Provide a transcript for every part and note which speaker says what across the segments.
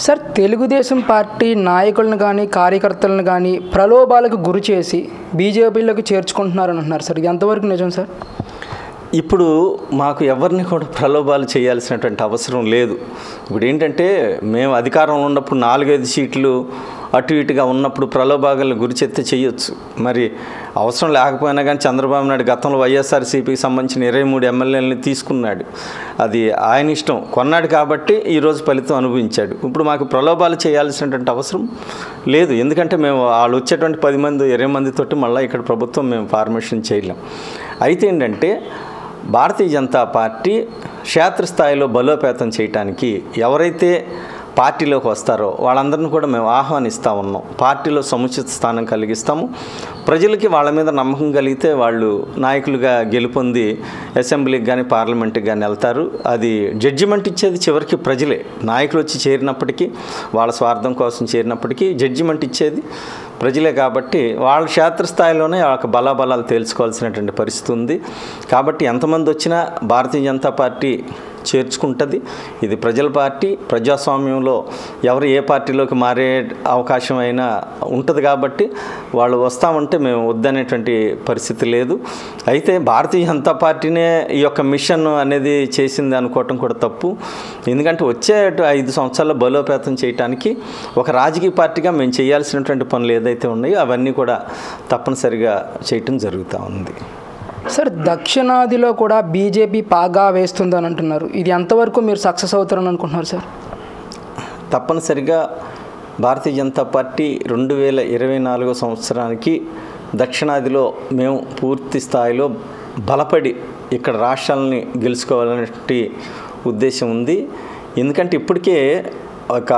Speaker 1: sir Telugu Desam party నాయకులను కానీ కార్యకర్తలను కానీ ప్రలోభాలకు గురి చేసి బీజేపీలోకి చేర్చుకుంటున్నారని అంటున్నారు సార్ ఇది ఎంతవరకు నిజం సార్
Speaker 2: ఇప్పుడు మాకు ఎవరిని కూడా ప్రలోభాలు చేయాల్సినటువంటి అవసరం లేదు ఇప్పుడు ఏంటంటే మేము అధికారంలో ఉన్నప్పుడు నాలుగైదు సీట్లు అటు ఇటుగా ఉన్నప్పుడు ప్రలోభాలను గురిచెత్తే చేయొచ్చు మరి అవసరం లేకపోయినా కానీ చంద్రబాబు నాయుడు గతంలో వైఎస్ఆర్సీపీకి సంబంధించిన ఇరవై మూడు ఎమ్మెల్యేలని తీసుకున్నాడు అది ఆయన ఇష్టం కొన్నాడు కాబట్టి ఈరోజు ఫలితం అనుభవించాడు ఇప్పుడు మాకు ప్రలోభాలు చేయాల్సినటువంటి అవసరం లేదు ఎందుకంటే మేము వాళ్ళు వచ్చేటువంటి పది మంది ఇరవై మందితోటి మళ్ళీ ఇక్కడ ప్రభుత్వం మేము ఫార్మేషన్ చేయలేం అయితే ఏంటంటే భారతీయ జనతా పార్టీ క్షేత్రస్థాయిలో బలోపేతం చేయటానికి ఎవరైతే పార్టీలోకి వస్తారో వాళ్ళందరిని కూడా మేము ఆహ్వానిస్తూ ఉన్నాం పార్టీలో సముచిత స్థానం కలిగిస్తాము ప్రజలకి వాళ్ళ మీద నమ్మకం కలిగితే వాళ్ళు నాయకులుగా గెలుపొంది అసెంబ్లీకి కానీ పార్లమెంట్కి కానీ వెళ్తారు అది జడ్జిమెంట్ ఇచ్చేది చివరికి ప్రజలే నాయకులు వచ్చి చేరినప్పటికీ వాళ్ళ స్వార్థం కోసం చేరినప్పటికీ జడ్జిమెంట్ ఇచ్చేది ప్రజలే కాబట్టి వాళ్ళ క్షేత్రస్థాయిలోనే వాళ్ళకి బలాబలాలు తేల్చుకోవాల్సినటువంటి పరిస్థితి ఉంది కాబట్టి ఎంతమంది వచ్చినా భారతీయ జనతా పార్టీ చేర్చుకుంటుంది ఇది ప్రజల పార్టీ ప్రజాస్వామ్యంలో ఎవరు ఏ పార్టీలోకి మారే అవకాశం అయినా ఉంటుంది కాబట్టి వాళ్ళు వస్తామంటే మేము వద్దనేటువంటి పరిస్థితి లేదు అయితే భారతీయ జనతా పార్టీనే ఈ యొక్క మిషన్ అనేది చేసింది అనుకోవటం కూడా తప్పు ఎందుకంటే వచ్చే ఐదు సంవత్సరాల బలోపేతం చేయడానికి ఒక రాజకీయ పార్టీగా మేము చేయాల్సినటువంటి పనులు ఏదైతే ఉన్నాయో అవన్నీ కూడా తప్పనిసరిగా చేయటం జరుగుతూ ఉంది
Speaker 1: సార్ దక్షిణాదిలో కూడా బీజేపీ పాగా వేస్తుందని అంటున్నారు ఇది ఎంతవరకు మీరు సక్సెస్ అవుతారని అనుకుంటున్నారు సార్
Speaker 2: తప్పనిసరిగా భారతీయ జనతా పార్టీ రెండు వేల ఇరవై నాలుగో సంవత్సరానికి దక్షిణాదిలో మేము పూర్తి స్థాయిలో బలపడి ఇక్కడ రాష్ట్రాలని గెలుచుకోవాలనే ఉద్దేశం ఉంది ఎందుకంటే ఇప్పటికే ఒక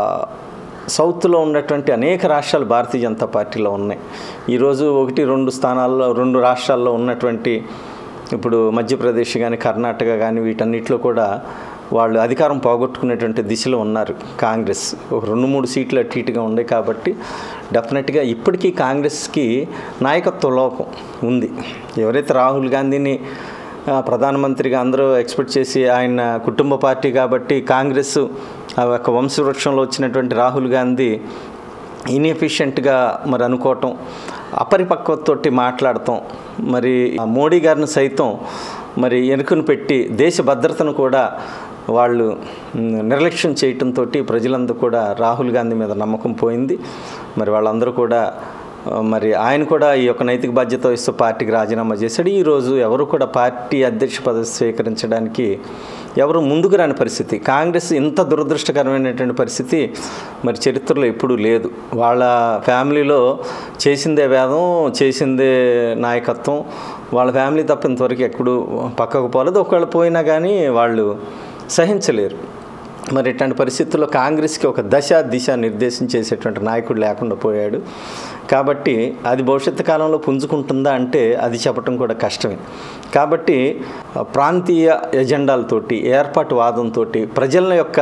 Speaker 2: సౌత్లో ఉన్నటువంటి అనేక రాష్ట్రాలు భారతీయ జనతా పార్టీలో ఉన్నాయి ఈరోజు ఒకటి రెండు స్థానాల్లో రెండు రాష్ట్రాల్లో ఉన్నటువంటి ఇప్పుడు మధ్యప్రదేశ్ కానీ కర్ణాటక కానీ వీటన్నిటిలో కూడా వాళ్ళు అధికారం పోగొట్టుకునేటువంటి దిశలో ఉన్నారు కాంగ్రెస్ ఒక రెండు మూడు సీట్లు అటు ఇటుగా ఉన్నాయి కాబట్టి డెఫినెట్గా ఇప్పటికీ కాంగ్రెస్కి నాయకత్వ లోపం ఉంది ఎవరైతే రాహుల్ గాంధీని ఆ, ప్రధానమంత్రిగా అందరూ ఎక్స్పెక్ట్ చేసి ఆయన కుటుంబ పార్టీ కాబట్టి కాంగ్రెస్ ఆ యొక్క వంశవృక్షంలో వచ్చినటువంటి రాహుల్ గాంధీ ఇన్ఎఫిషియెంట్గా మరి అనుకోవటం అపరిపక్వతతోటి మాట్లాడటం మరి ఆ మోడీ గారిని సైతం మరి ఎనుకను పెట్టి దేశ భద్రతను కూడా వాళ్ళు మ్, నిర్లక్ష్యం చేయటంతో ప్రజలందరూ కూడా రాహుల్ గాంధీ మీద నమ్మకం పోయింది మరి వాళ్ళందరూ కూడా ఆ, మరి ఆయన కూడా ఈ యొక్క నైతిక బాధ్యత వహిస్తూ పార్టీకి రాజీనామా చేశాడు ఈరోజు ఎవరు కూడా పార్టీ అధ్యక్ష పదవి స్వీకరించడానికి ఎవరు ముందుకు రాని పరిస్థితి కాంగ్రెస్ ఇంత దురదృష్టకరమైనటువంటి పరిస్థితి మరి చరిత్రలో ఎప్పుడూ లేదు వాళ్ళ ఫ్యామిలీలో చేసిందే వేదం చేసిందే నాయకత్వం వాళ్ళ ఫ్యామిలీ తప్ప ఇంతవరకు ఎప్పుడు పక్కకు పోలేదు ఒకవేళ పోయినా కానీ వాళ్ళు సహించలేరు మరి ఇట్లాంటి పరిస్థితుల్లో కాంగ్రెస్కి ఒక దశ దిశ నిర్దేశం చేసేటువంటి నాయకుడు లేకుండా పోయాడు కాబట్టి అది భవిష్యత్తు కాలంలో పుంజుకుంటుందా అంటే అది చెప్పడం కూడా కష్టమే కాబట్టి ఆ, ప్రాంతీయ ఎజెండాలతోటి ఏర్పాటు వాదంతో ప్రజల యొక్క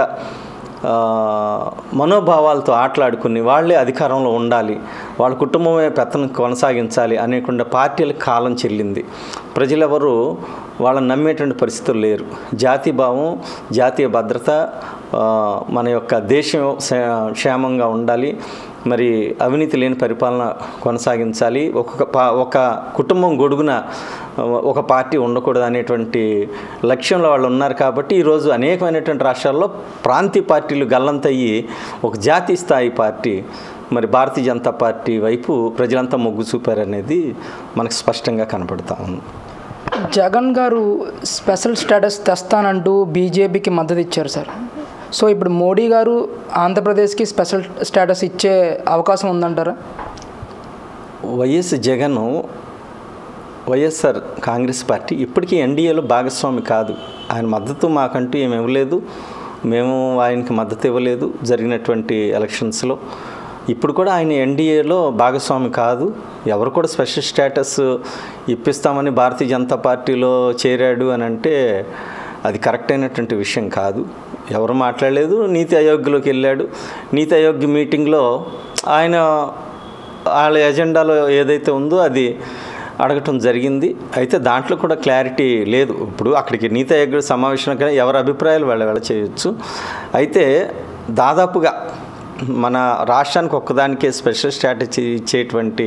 Speaker 2: ఆ, మనోభావాలతో ఆటలాడుకుని వాళ్ళే అధికారంలో ఉండాలి వాళ్ళ కుటుంబమే పెత్తనం కొనసాగించాలి అనేకుండా పార్టీలకు కాలం చెల్లింది ప్రజలెవరు వాళ్ళని నమ్మేటువంటి పరిస్థితులు లేరు జాతీయ భావం జాతీయ భద్రత ఆ, మన యొక్క దేశం క్షే- క్షేమంగా ఉండాలి మరి అవినీతి లేని పరిపాలన కొనసాగించాలి ఒక్కొక్క పా ఒక కుటుంబం గొడుగున ఆ, ఒక పార్టీ ఉండకూడదు అనేటువంటి లక్ష్యంలో వాళ్ళు ఉన్నారు కాబట్టి ఈరోజు అనేకమైనటువంటి రాష్ట్రాల్లో ప్రాంతీయ పార్టీలు గల్లంతయ్యి ఒక జాతీయ స్థాయి పార్టీ మరి భారతీయ జనతా పార్టీ వైపు ప్రజలంతా మొగ్గు చూపారనేది మనకు స్పష్టంగా కనపడతా ఉంది
Speaker 1: జగన్ గారు స్పెషల్ స్టేటస్ తెస్తానంటూ బీజేపీకి మద్దతు ఇచ్చారు సార్ సో ఇప్పుడు మోడీ గారు ఆంధ్రప్రదేశ్కి స్పెషల్ స్టేటస్ ఇచ్చే అవకాశం ఉందంటారా
Speaker 2: YS Jagan YSR Congress party ఇప్పటికీ ఎన్డీఏలో భాగస్వామి కాదు ఆయన మద్దతు మాకంటూ ఏమి ఇవ్వలేదు మేము ఆయనకి మద్దతు ఇవ్వలేదు జరిగినటువంటి ఎలక్షన్స్లో ఇప్పుడు కూడా ఆయన ఎన్డీఏలో భాగస్వామి కాదు ఎవరు కూడా స్పెషల్ స్టేటస్ ఇప్పిస్తామని భారతీయ జనతా పార్టీలో చేరాడు అని అంటే అది కరెక్ట్ అయినటువంటి విషయం కాదు ఎవరు మాట్లాడలేదు నీతి ఆయోగ్లోకి వెళ్ళాడు నీతి ఆయోగ్ మీటింగ్లో ఆయన వాళ్ళ ఎజెండాలో ఏదైతే ఉందో అది అడగటం జరిగింది అయితే దాంట్లో కూడా క్లారిటీ లేదు ఇప్పుడు అక్కడికి నీతి ఆయోగ్ సమావేశం కానీ ఎవరి అభిప్రాయాలు వాళ్ళ వెళ్ళ చేయొచ్చు అయితే దాదాపుగా మన రాష్ట్రానికి ఒక్కదానికే స్పెషల్ స్ట్రాటజీ ఇచ్చేటువంటి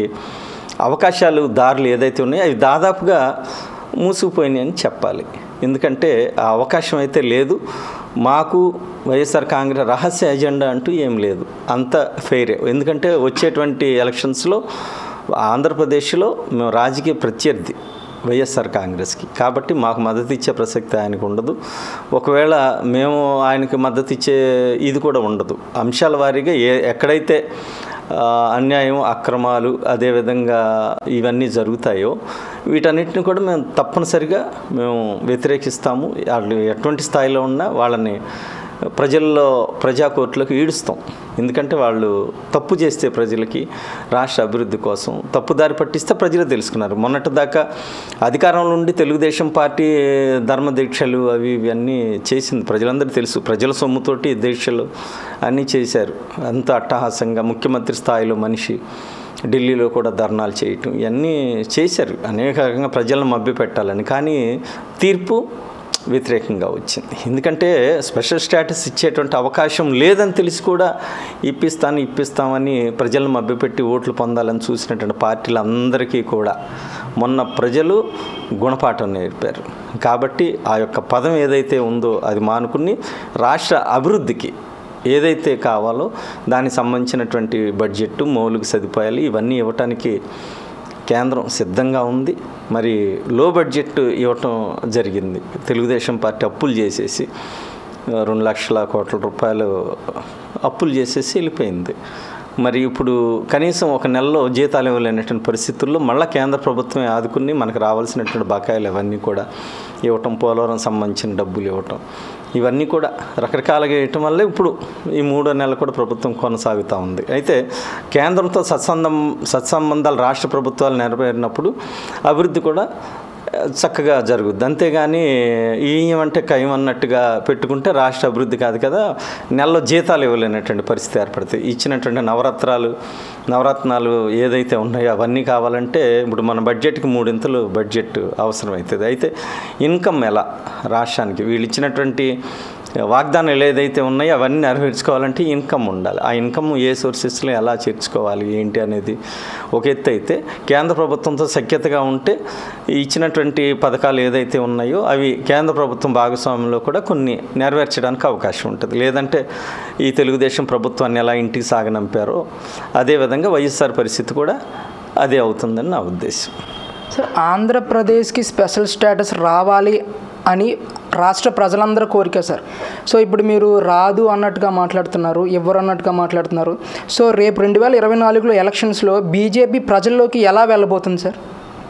Speaker 2: అవకాశాలు దారులు ఏదైతే ఉన్నాయో అవి దాదాపుగా మూసుకుపోయినాయి అని చెప్పాలి ఎందుకంటే ఆ అవకాశం అయితే లేదు మాకు వైఎస్ఆర్ కాంగ్రెస్ రహస్య ఎజెండా అంటూ ఏం లేదు అంత ఫెయిరే ఎందుకంటే వచ్చేటువంటి ఎలక్షన్స్లో ఆంధ్రప్రదేశ్లో మేము రాజకీయ ప్రత్యర్థి వైఎస్ఆర్ కాంగ్రెస్కి కాబట్టి మాకు మద్దతు ఇచ్చే ప్రసక్తి ఆయనకు ఉండదు ఒకవేళ మేము ఆయనకి మద్దతు ఇచ్చే ఇది కూడా ఉండదు అంశాల వారీగా ఏ ఎక్కడైతే ఆ, అన్యాయం అక్రమాలు అదేవిధంగా ఇవన్నీ జరుగుతాయో వీటన్నిటిని కూడా మేము తప్పనిసరిగా మేము వ్యతిరేకిస్తాము వాళ్ళు ఎటువంటి స్థాయిలో ఉన్నా వాళ్ళని ప్రజల్లో ప్రజా కోర్టులకు ఈడుస్తాం ఎందుకంటే వాళ్ళు తప్పు చేస్తే ప్రజలకి రాష్ట్ర అభివృద్ధి కోసం తప్పుదారి పట్టిస్తే ప్రజలు తెలుసుకున్నారు మొన్నటి దాకా అధికారంలో ఉండి తెలుగుదేశం పార్టీ ధర్మ దీక్షలు అవి ఇవి అన్నీ చేసింది ప్రజలందరూ తెలుసు ప్రజల సొమ్ముతోటి దీక్షలు అన్నీ చేశారు అంత అట్టహాసంగా ముఖ్యమంత్రి స్థాయిలో మనిషి ఢిల్లీలో కూడా ధర్నాలు చేయటం ఇవన్నీ చేశారు అనేక రకంగా ప్రజలను మభ్య పెట్టాలని కానీ తీర్పు వ్యతిరేకంగా వచ్చింది ఎందుకంటే స్పెషల్ స్టేటస్ ఇచ్చేటువంటి అవకాశం లేదని తెలిసి కూడా ఇప్పిస్తాను ఇప్పిస్తామని ప్రజలను మభ్యపెట్టి ఓట్లు పొందాలని చూసినటువంటి పార్టీలందరికీ కూడా మొన్న ప్రజలు గుణపాఠం నేర్పారు కాబట్టి ఆ యొక్క పదం ఏదైతే ఉందో అది మానుకుని రాష్ట్ర అభివృద్ధికి ఏదైతే కావాలో దానికి సంబంధించినటువంటి బడ్జెట్ మౌలిక సదుపాయాలు ఇవన్నీ ఇవ్వటానికి కేంద్రం సిద్ధంగా ఉంది మరి లో బడ్జెట్ ఇవ్వటం జరిగింది తెలుగుదేశం పార్టీ అప్పులు చేసేసి ఆ, రెండు లక్షల కోట్ల రూపాయలు అప్పులు చేసేసి వెళ్ళిపోయింది మరి ఇప్పుడు కనీసం ఒక నెలలో జీతాలు ఇవ్వలేనటువంటి పరిస్థితుల్లో మళ్ళీ కేంద్ర ప్రభుత్వం ఆదుకుని మనకు రావాల్సినటువంటి బకాయిలు అవన్నీ కూడా ఇవ్వటం పోలవరం సంబంధించిన డబ్బులు ఇవ్వటం ఇవన్నీ కూడా రకరకాలుగా ఇవ్వటం వల్ల ఇప్పుడు ఈ మూడో నెలలు కూడా ప్రభుత్వం కొనసాగుతూ ఉంది అయితే కేంద్రంతో సత్సందం సత్సంబంధాలు రాష్ట్ర ప్రభుత్వాలు నెరవేరినప్పుడు అభివృద్ధి కూడా ఆ, చక్కగా జరుగుద్ది అంతేగాని ఈయమంటే కయం అన్నట్టుగా పెట్టుకుంటే రాష్ట్ర అభివృద్ధి కాదు కదా నెలలో జీతాలు ఇవ్వలేనటువంటి పరిస్థితి ఏర్పడుతుంది ఇచ్చినటువంటి నవరత్నాలు నవరత్నాలు ఏదైతే ఉన్నాయో అవన్నీ కావాలంటే ఇప్పుడు మన బడ్జెట్కి మూడింతలు బడ్జెట్ అవసరమవుతుంది అయితే ఇన్కమ్ ఎలా రాష్ట్రానికి వీళ్ళు ఇచ్చినటువంటి వాగ్దానాలు ఏదైతే ఉన్నాయో అవన్నీ నెరవేర్చుకోవాలంటే ఇన్కమ్ ఉండాలి ఆ ఇన్కమ్ ఏ సోర్సెస్లో ఎలా చేర్చుకోవాలి ఏంటి అనేది ఒక ఎత్తు అయితే కేంద్ర ప్రభుత్వంతో సఖ్యతగా ఉంటే ఇచ్చినటువంటి పథకాలు ఏదైతే ఉన్నాయో అవి కేంద్ర ప్రభుత్వం భాగస్వామ్యంలో కూడా కొన్ని నెరవేర్చడానికి అవకాశం ఉంటుంది లేదంటే ఈ తెలుగుదేశం ప్రభుత్వాన్ని ఎలా ఇంటికి సాగనంపారో అదేవిధంగా వైఎస్ఆర్ పరిస్థితి కూడా అదే అవుతుందని నా ఉద్దేశం
Speaker 1: సార్ ఆంధ్రప్రదేశ్కి స్పెషల్ స్టేటస్ రావాలి అని రాష్ట్ర ప్రజలందరి కోరిక సార్ సో ఇప్పుడు మీరు రాదు అన్నట్టుగా మాట్లాడుతున్నారు ఇవ్వరు అన్నట్టుగా మాట్లాడుతున్నారు సో రేపు రెండు వేల ఇరవై నాలుగులో ఎలక్షన్స్లో బీజేపీ ప్రజల్లోకి ఎలా వెళ్ళబోతుంది సార్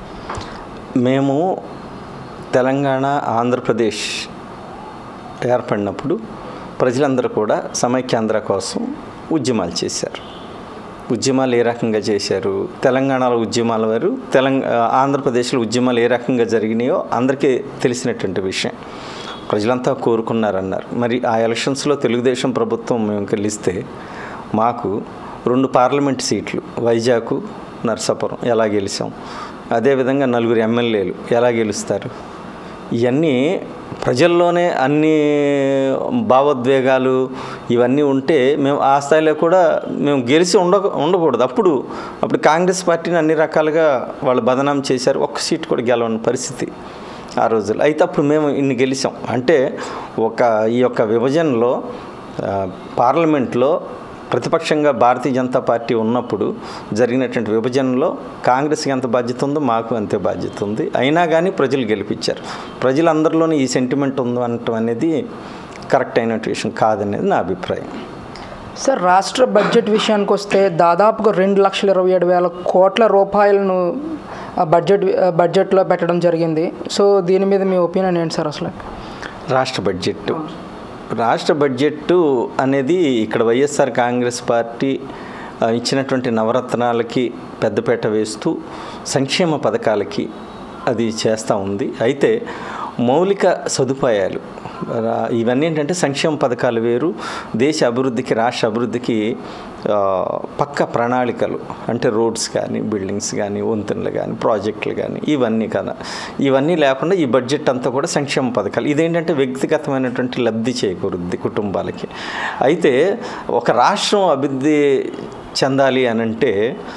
Speaker 2: మేము తెలంగాణ ఆంధ్రప్రదేశ్ ఏర్పడినప్పుడు ప్రజలందరూ కూడా సమైక్యాంధ్ర కోసం ఉద్యమాలు చేశారు ఉద్యమాలు ఏ రకంగా చేశారు తెలంగాణలో ఉద్యమాలు వారు తెలంగా ఆంధ్రప్రదేశ్లో ఉద్యమాలు ఏ రకంగా జరిగినాయో అందరికీ తెలిసినటువంటి విషయం ప్రజలంతా కోరుకున్నారన్నారు మరి ఆ ఎలక్షన్స్లో తెలుగుదేశం ప్రభుత్వం మేము గెలిస్తే మాకు రెండు పార్లమెంట్ సీట్లు వైజాగ్ నర్సాపురం ఎలా గెలిచాం అదేవిధంగా నలుగురు ఎమ్మెల్యేలు ఎలా గెలుస్తారు ఇవన్నీ ప్రజల్లోనే అన్ని భావోద్వేగాలు ఇవన్నీ ఉంటే మేము ఆ స్థాయిలో కూడా మేము గెలిచి ఉండ ఉండకూడదు అప్పుడు అప్పుడు కాంగ్రెస్ పార్టీని అన్ని రకాలుగా వాళ్ళు బదనాం చేశారు ఒక్క సీట్ కూడా గెలవని పరిస్థితి ఆ రోజులు అయితే అప్పుడు మేము ఇన్ని గెలిచాం అంటే ఒక ఈ యొక్క విభజనలో ఆ, పార్లమెంట్లో ప్రతిపక్షంగా భారతీయ జనతా పార్టీ ఉన్నప్పుడు జరిగినటువంటి విభజనలో కాంగ్రెస్కి ఎంత బాధ్యత ఉందో మాకు అంతే బాధ్యత ఉంది అయినా కానీ ప్రజలు గెలిపించారు ప్రజలందరిలోనే ఈ సెంటిమెంట్ ఉందో అనటం అనేది కరెక్ట్ అయినటువంటి విషయం కాదనేది నా అభిప్రాయం
Speaker 1: సార్ రాష్ట్ర బడ్జెట్ విషయానికి వస్తే దాదాపుగా రెండు లక్షల ఇరవై ఏడు వేల కోట్ల రూపాయలను ఆ బడ్జెట్ ఆ బడ్జెట్లో పెట్టడం జరిగింది సో దీని మీద మీ ఒపీనియన్ ఏంటి సార్ అసలు
Speaker 2: రాష్ట్ర బడ్జెట్ రాష్ట్ర బడ్జెట్ అనేది ఇక్కడ వైఎస్ఆర్ కాంగ్రెస్ పార్టీ ఆ, ఇచ్చినటువంటి నవరత్నాలకి పెద్దపీట వేస్తూ సంక్షేమ పథకాలకి అది చేస్తూ ఉంది అయితే మౌలిక సదుపాయాలు రా- ఇవన్నీ ఏంటంటే సంక్షేమ పథకాలు వేరు దేశ అభివృద్ధికి రాష్ట్ర అభివృద్ధికి ఆ, పక్క ప్రణాళికలు అంటే రోడ్స్ కానీ బిల్డింగ్స్ కానీ వంతెనలు కానీ ప్రాజెక్టులు కానీ ఇవన్నీ కదా ఇవన్నీ లేకుండా ఈ బడ్జెట్ అంతా కూడా సంక్షేమ పథకాలు ఇదేంటంటే వ్యక్తిగతమైనటువంటి లబ్ధి చేకూరుద్ది కుటుంబాలకి అయితే ఒక రాష్ట్రం అభివృద్ధి చెందాలి అని అంటే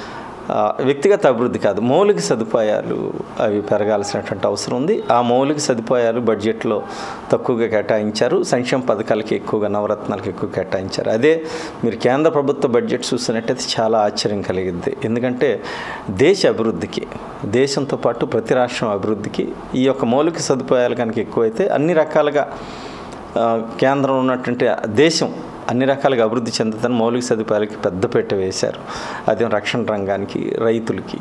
Speaker 2: ఆ, వ్యక్తిగత అభివృద్ధి కాదు మౌలిక సదుపాయాలు అవి పెరగాల్సినటువంటి అవసరం ఉంది ఆ మౌలిక సదుపాయాలు బడ్జెట్లో తక్కువగా కేటాయించారు సంక్షేమ పథకాలకి ఎక్కువగా నవరత్నాలకు ఎక్కువ కేటాయించారు అదే మీరు కేంద్ర ప్రభుత్వ బడ్జెట్ చూసినట్టయితే చాలా ఆశ్చర్యం కలిగిద్ది ఎందుకంటే దేశ అభివృద్ధికి దేశంతో పాటు ప్రతి రాష్ట్రం అభివృద్ధికి ఈ యొక్క మౌలిక సదుపాయాలు కనుక ఎక్కువైతే అన్ని రకాలుగా ఆ, కేంద్రం ఉన్నటువంటి దేశం అన్ని రకాలుగా అభివృద్ధి చెందుతున్న మౌలిక సదుపాయాలకి పెద్దపీట వేశారు అదే రక్షణ రంగానికి రైతులకి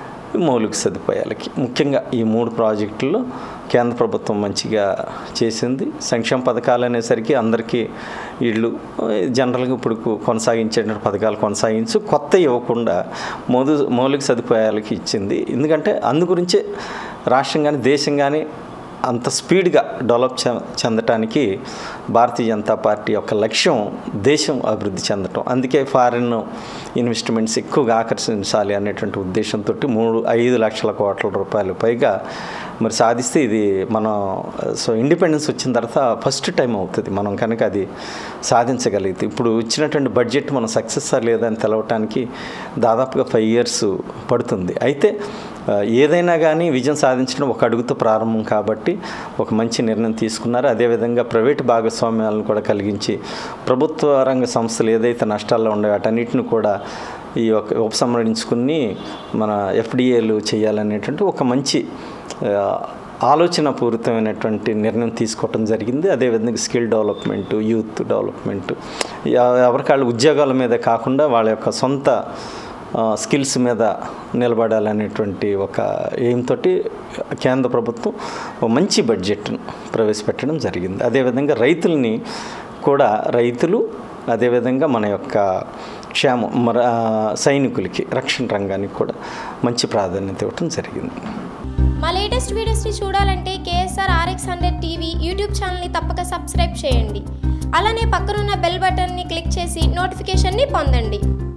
Speaker 2: మౌలిక సదుపాయాలకి ముఖ్యంగా ఈ మూడు ప్రాజెక్టుల్లో కేంద్ర ప్రభుత్వం మంచిగా చేసింది సంక్షేమ పథకాలు అనేసరికి అందరికీ ఇళ్ళు జనరల్గా ఇప్పుడు కొనసాగించేటువంటి పథకాలు కొనసాగించు కొత్త ఇవ్వకుండా మోదు మౌలిక సదుపాయాలకి ఇచ్చింది ఎందుకంటే అందు గురించే రాష్ట్రం కానీ దేశం కానీ అంత స్పీడ్గా డెవలప్ చె చెందటానికి భారతీయ జనతా పార్టీ యొక్క లక్ష్యం దేశం అభివృద్ధి చెందటం అందుకే ఫారిన్ ఇన్వెస్ట్మెంట్స్ ఎక్కువగా ఆకర్షించాలి అనేటువంటి ఉద్దేశంతో మూడు ఐదు లక్షల కోట్ల రూపాయలు పైగా మరి సాధిస్తే ఇది మనం సో ఇండిపెండెన్స్ వచ్చిన తర్వాత ఫస్ట్ టైం అవుతుంది మనం కనుక అది సాధించగలిగితే ఇప్పుడు ఇచ్చినటువంటి బడ్జెట్ మనం సక్సెస్ లేదని తెలవటానికి దాదాపుగా ఫైవ్ ఇయర్స్ పడుతుంది అయితే ఆ, ఏదైనా కానీ విజయం సాధించడం ఒక అడుగుతో ప్రారంభం కాబట్టి ఒక మంచి నిర్ణయం తీసుకున్నారు అదేవిధంగా ప్రైవేటు భాగస్వామ్యాలను కూడా కలిగించి ప్రభుత్వ రంగ సంస్థలు ఏదైతే నష్టాల్లో ఉన్నాయో వాటన్నిటిని కూడా ఈ యొక్క ఉపసంహరించుకుని మన ఎఫ్డిఏలు చేయాలనేటువంటి ఒక మంచి ఆ, ఆలోచన పూరితమైనటువంటి నిర్ణయం తీసుకోవటం జరిగింది అదేవిధంగా స్కిల్ డెవలప్మెంట్ యూత్ డెవలప్మెంట్ ఎవరికాళ్ళు ఉద్యోగాల మీద కాకుండా వాళ్ళ యొక్క సొంత ఆ, స్కిల్స్ మీద నిలబడాలనేటువంటి ఒక ఎయిమ్ తోటి కేంద్ర ప్రభుత్వం ఒక మంచి బడ్జెట్ను ప్రవేశపెట్టడం జరిగింది అదేవిధంగా రైతుల్ని కూడా రైతులు అదేవిధంగా మన యొక్క క్షేమం మన ఆ, సైనికులకి రక్షణ రంగానికి కూడా మంచి ప్రాధాన్యత ఇవ్వటం జరిగింది
Speaker 3: మా లేటెస్ట్ వీడియోస్ని చూడాలంటే KSR RX hundred TV YouTube ఛానల్ని తప్పక సబ్స్క్రైబ్ చేయండి అలానే పక్కనున్న బెల్ బటన్ని క్లిక్ చేసి నోటిఫికేషన్ని పొందండి